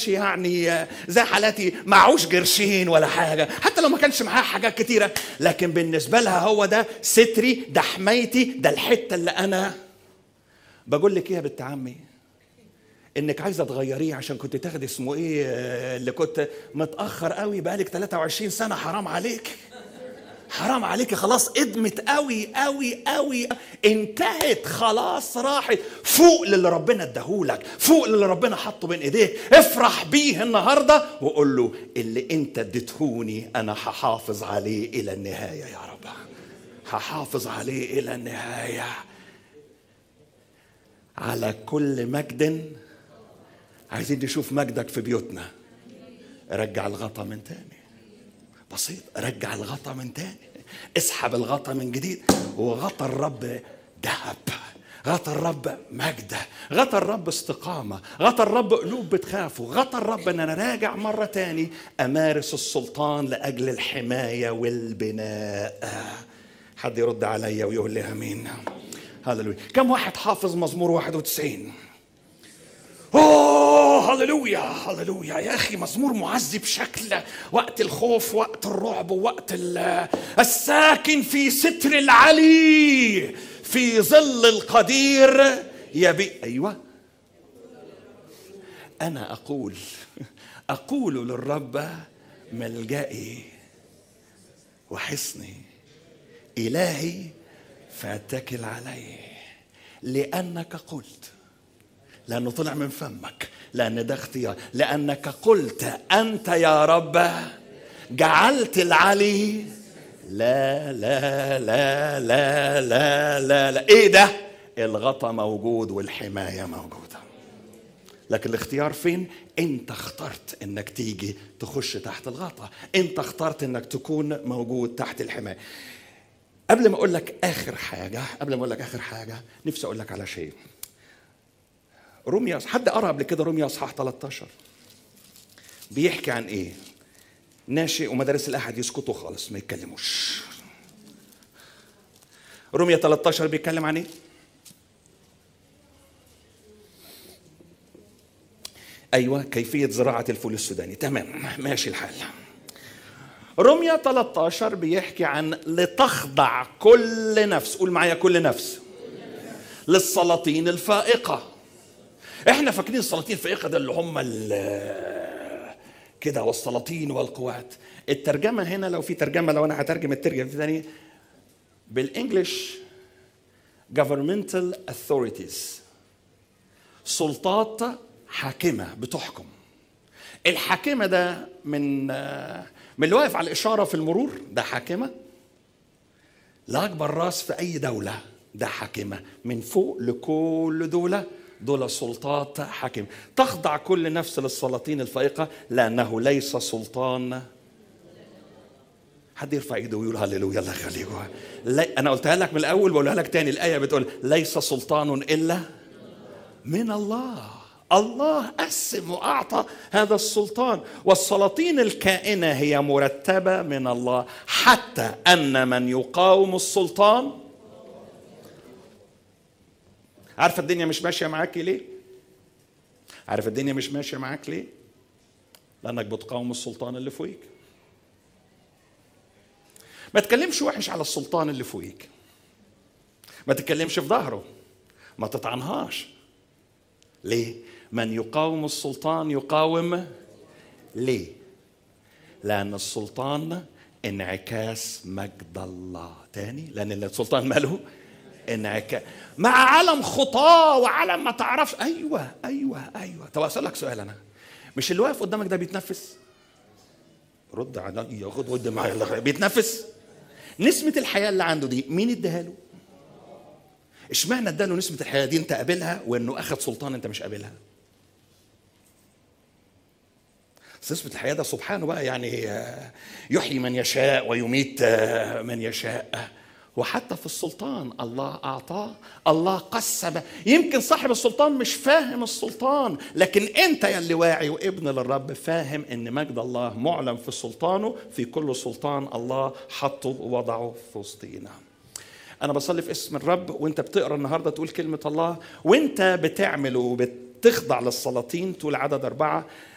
كانش يعني زي حالاتي معوش قرشين ولا حاجه حتى لو ما كانش معاه حاجات كتيره لكن بالنسبه لها هو ده ستري ده حمايتي ده الحته اللي انا بقول لك ايه يا بنت عمي انك عايزه تغيريه عشان كنت تاخدي اسمه ايه آه، اللي كنت متاخر قوي بقالك 23 سنه حرام عليك حرام عليك خلاص ادمت قوي قوي قوي انتهت خلاص راحت فوق للي ربنا اداهولك فوق للي ربنا حطه بين ايديك افرح بيه النهارده وقول له اللي انت اديتهوني انا هحافظ عليه الى النهايه يا رب هحافظ عليه الى النهايه على كل مجد عايزين نشوف مجدك في بيوتنا رجع الغطا من تاني بسيط رجع الغطا من تاني اسحب الغطا من جديد وغطا الرب ذهب غطى الرب مجد غطى الرب استقامة غطى الرب قلوب بتخافه غطى الرب ان انا راجع مرة تاني امارس السلطان لاجل الحماية والبناء حد يرد عليا ويقول لي امين هللويا كم واحد حافظ مزمور 91 اوه هللويا هللويا يا اخي مزمور معزي بشكل وقت الخوف وقت الرعب وقت ال- الساكن في ستر العلي في ظل القدير يبي ايوه انا اقول اقول للرب ملجئي وحصني الهي فاتكل عليه لانك قلت لأنه طلع من فمك لأن ده اختيار لأنك قلت أنت يا رب جعلت العلي لا لا لا لا لا لا لا إيه ده الغطا موجود والحماية موجودة لكن الاختيار فين انت اخترت انك تيجي تخش تحت الغطا انت اخترت انك تكون موجود تحت الحماية قبل ما اقول لك اخر حاجه قبل ما اقول لك اخر حاجه نفسي اقول لك على شيء روميا حد قرا قبل كده روميا اصحاح 13 بيحكي عن ايه ناشئ ومدارس الاحد يسكتوا خالص ما يتكلموش روميا 13 بيتكلم عن ايه ايوه كيفيه زراعه الفول السوداني تمام ماشي الحال روميا 13 بيحكي عن لتخضع كل نفس قول معايا كل نفس للسلاطين الفائقه احنا فاكرين السلاطين الفائقه ده اللي هم ال- كده والسلاطين والقوات الترجمه هنا لو في ترجمه لو انا هترجم الترجمه الثانيه بالانجلش governmental authorities سلطات حاكمه بتحكم الحاكمه ده من من اللي واقف على الاشاره في المرور ده حاكمه لاكبر راس في اي دوله ده حاكمه من فوق لكل دوله دول سلطات حاكمه تخضع كل نفس للسلاطين الفائقه لانه ليس سلطان حد يرفع ايده ويقول هللويا الله يخليكم لا انا قلتها لك من الاول بقولها لك تاني الايه بتقول ليس سلطان الا من الله الله قسم واعطى هذا السلطان والسلاطين الكائنه هي مرتبه من الله حتى ان من يقاوم السلطان عارفه الدنيا مش ماشيه معاك ليه عارف الدنيا مش ماشيه معاك ليه لانك بتقاوم السلطان اللي فوقيك ما تكلمش وحش على السلطان اللي فوقيك ما تتكلمش في ظهره ما تطعنهاش ليه من يقاوم السلطان يقاوم ليه لأن السلطان انعكاس مجد الله تاني لأن السلطان ماله انعكاس مع عالم خطاه وعالم ما تعرفش أيوة أيوة أيوة طب أسألك سؤال أنا مش اللي واقف قدامك ده بيتنفس رد عليا خد ود معايا الله يخليك. بيتنفس نسمة الحياة اللي عنده دي مين اداها له؟ اشمعنى اداله نسبة الحياة دي انت قابلها وانه اخذ سلطان انت مش قابلها بس نسبة الحياة ده سبحانه بقى يعني آه، يحيي من يشاء ويميت آه، من يشاء وحتى في السلطان الله أعطاه الله قسم يمكن صاحب السلطان مش فاهم السلطان لكن أنت يا اللي واعي وابن للرب فاهم أن مجد الله معلن في سلطانه في كل سلطان الله حطه ووضعه في وسطينا انا بصلي في اسم الرب وانت بتقرا النهارده تقول كلمه الله وانت بتعمل وبتخضع للسلاطين تقول عدد اربعه